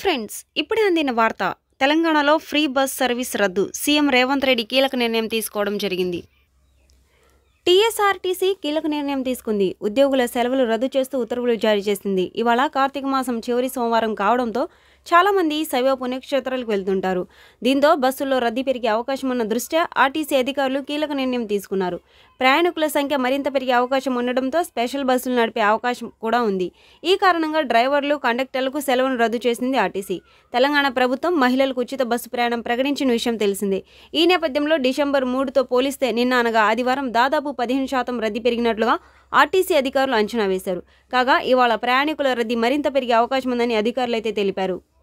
friends ఇప్పుడే అందిన వార్త తెలంగాణలో ఫ్రీ బస్ సర్వీస్ రద్దు సీఎం రేవంత్ రెడ్డి కీలక నిర్ణయం తీసుకోవడం జరిగింది టీఎస్ఆర్టీసీ కీలక నిర్ణయం తీసుకుంది ఉద్యోగుల సెలవులు రద్దు చేస్తూ ఉత్తర్వులు జారీ చేసింది ఇవాళ కార్తీక మాసం చివరి సోమవారం కావడంతో చాలామంది శైవ పుణ్యక్షేత్రాలకు వెళ్తుంటారు దీంతో బస్సుల్లో రద్దీ పెరిగే అవకాశం ఉన్న దృష్ట్యా ఆర్టీసీ అధికారులు కీలక నిర్ణయం తీసుకున్నారు ప్రయాణికుల సంఖ్య మరింత పెరిగే అవకాశం ఉండడంతో స్పెషల్ బస్సులు నడిపే అవకాశం కూడా ఉంది ఈ కారణంగా డ్రైవర్లు కండక్టర్లకు సెలవును రద్దు చేసింది ఆర్టీసీ తెలంగాణ ప్రభుత్వం మహిళలకు ఉచిత బస్సు ప్రయాణం ప్రకటించిన విషయం తెలిసిందే ఈ నేపథ్యంలో డిసెంబర్ మూడుతో పోలిస్తే నిన్న అనగా ఆదివారం దాదాపు పదిహేను శాతం రద్దీ పెరిగినట్లుగా ఆర్టీసీ అధికారులు అంచనా వేశారు కాగా ఇవాళ ప్రయాణికుల రద్దీ మరింత పెరిగే అవకాశం ఉందని అధికారులు అయితే తెలిపారు